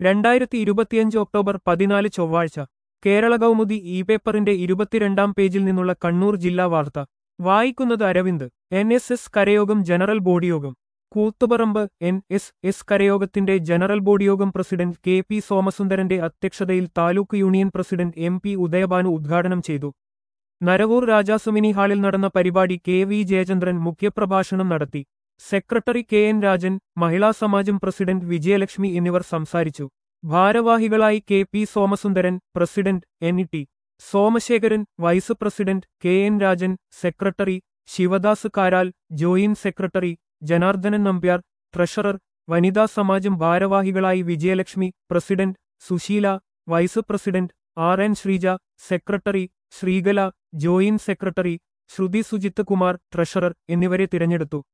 രണ്ടായിരത്തി ഇരുപത്തിയഞ്ച് ഒക്ടോബർ പതിനാല് ചൊവ്വാഴ്ച കേരള കൗമുദി ഇ പേപ്പറിന്റെ ഇരുപത്തിരണ്ടാം പേജിൽ നിന്നുള്ള കണ്ണൂർ ജില്ലാ വാർത്ത വായിക്കുന്നത് അരവിന്ദ് എൻ എസ് എസ് കരയോഗം ജനറൽ ബോഡി യോഗം കൂത്തുപറമ്പ് എൻ എസ് എസ് കരയോഗത്തിന്റെ ജനറൽ ബോഡി യോഗം പ്രസിഡന്റ് കെ പി സോമസുന്ദരന്റെ അധ്യക്ഷതയിൽ taluk union president M P Udayabhanu ഉദ്ഘാടനം ചെയ്തു നരവൂർ രാജാസുമിനി ഹാളിൽ നടന്ന പരിപാടി കെ വി ജയചന്ദ്രൻ മുഖ്യപ്രഭാഷണം നടത്തി സെക്രട്ടറി കെ എൻ രാജൻ മഹിളാ സമാജം പ്രസിഡന്റ് വിജയലക്ഷ്മി എന്നിവർ സംസാരിച്ചു ഭാരവാഹികളായി K P Somasundaran president N T Somasekharan vice president K N Rajan secretary Sivadas Karal joint secretary Janardhanan Nambiar treasurer വനിതാ സമാജം ഭാരവാഹികളായി Vijayalakshmi president Susheela vice president R N Sreeja secretary Sreekala joint secretary Sruthi Sujith Kumar treasurer എന്നിവരെ തിരഞ്ഞെടുത്തു